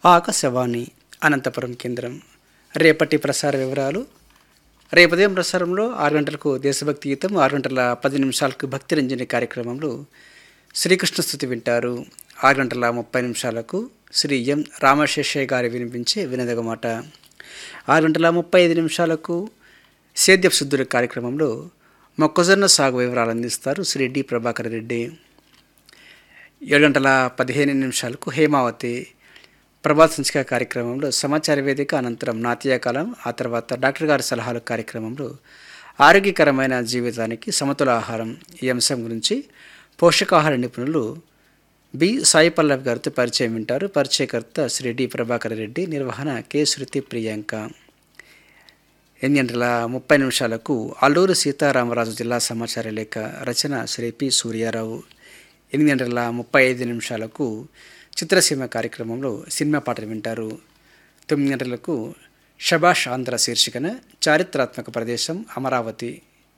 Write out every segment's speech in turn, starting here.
ఆకాశవాణి అనంతపురం కేంద్రం రేపటి ప్రసార వివరాలు రేపు ఉదయం ప్రసారంలో ఆరు గంటలకు దేశభక్తి గీతం ఆరు గంటల పది నిమిషాలకు భక్తి రంజని కార్యక్రమంలో శ్రీకృష్ణ స్థుతి వింటారు ఆరు గంటల ముప్పై నిమిషాలకు శ్రీ ఎం రామశేషయ్య గారి వినిపించే వినదగ మాట ఆరు గంటల ముప్పై ఐదు నిమిషాలకు సేద్యపు శుద్ధుల కార్యక్రమంలో మొక్కజొన్న సాగు వివరాలు అందిస్తారు శ్రీ డి ప్రభాకర్ రెడ్డి ఏడు గంటల పదిహేను నిమిషాలకు హేమావతి ప్రభాత సంచిక కార్యక్రమంలో సమాచార వేదిక అనంతరం నాట్యకాలం ఆ తర్వాత డాక్టర్ గారి సలహాలు కార్యక్రమంలో ఆరోగ్యకరమైన జీవితానికి సమతుల ఆహారం ఈ అంశం గురించి పోషకాహార నిపుణులు బి సాయి పల్లవి గారితో పరిచయం వింటారు పరిచయకర్త శ్రీ డి ప్రభాకర్ రెడ్డి నిర్వహణ కె శృతి ప్రియాంక ఎనిమిది గంటల ముప్పై నిమిషాలకు అల్లూరు సీతారామరాజు జిల్లా సమాచార లేఖ రచన శ్రీ పి సూర్యారావు ఎనిమిది గంటల ముప్పై ఐదు నిమిషాలకు చిత్రసీమ కార్యక్రమంలో సినిమా పాటలు వింటారు తొమ్మిది గంటలకు షబాష్ ఆంధ్ర శీర్షికన చారిత్రాత్మక ప్రదేశం అమరావతి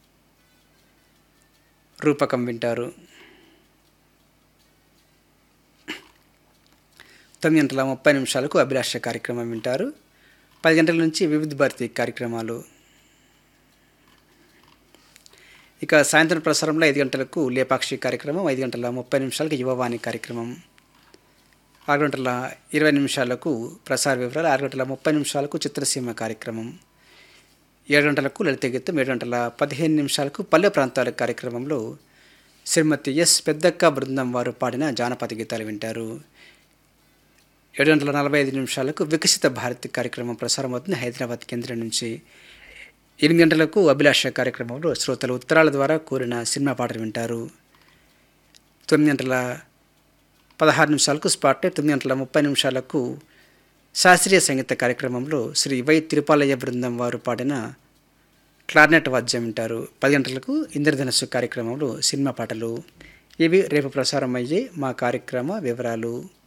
రూపకం వింటారు తొమ్మిది గంటల ముప్పై నిమిషాలకు అభిలాష కార్యక్రమం వింటారు పది గంటల నుంచి వివిధ భారతి కార్యక్రమాలు ఇక సాయంత్రం ప్రసారంలో ఐదు గంటలకు లేపాక్షి కార్యక్రమం ఐదు గంటల ముప్పై నిమిషాలకు యువవాణి కార్యక్రమం ఆరు గంటల ఇరవై నిమిషాలకు ప్రసార వివరాలు ఆరు గంటల ముప్పై నిమిషాలకు చిత్రసీమ కార్యక్రమం ఏడు గంటలకు లలిత గీతం ఏడు గంటల పదిహేను నిమిషాలకు పల్లె ప్రాంతాల కార్యక్రమంలో శ్రీమతి ఎస్ పెద్దక్క బృందం వారు పాడిన జానపద గీతాలు వింటారు ఏడు గంటల నలభై ఐదు నిమిషాలకు వికసిత భారత్ కార్యక్రమం ప్రసారం అవుతుంది హైదరాబాద్ కేంద్రం నుంచి ఎనిమిది గంటలకు అభిలాష కార్యక్రమంలో శ్రోతలు ఉత్తరాల ద్వారా కోరిన సినిమా పాటలు వింటారు తొమ్మిది గంటల పదహారు నిమిషాలకు స్పాట్ తొమ్మిది గంటల ముప్పై నిమిషాలకు శాస్త్రీయ సంగీత కార్యక్రమంలో శ్రీ వై తిరుపాలయ్య బృందం వారు పాడిన క్లార్నెట్ వాద్యం వింటారు పది గంటలకు ఇంద్రధనస్సు కార్యక్రమంలో సినిమా పాటలు ఇవి రేపు ప్రసారం అయ్యే మా కార్యక్రమ వివరాలు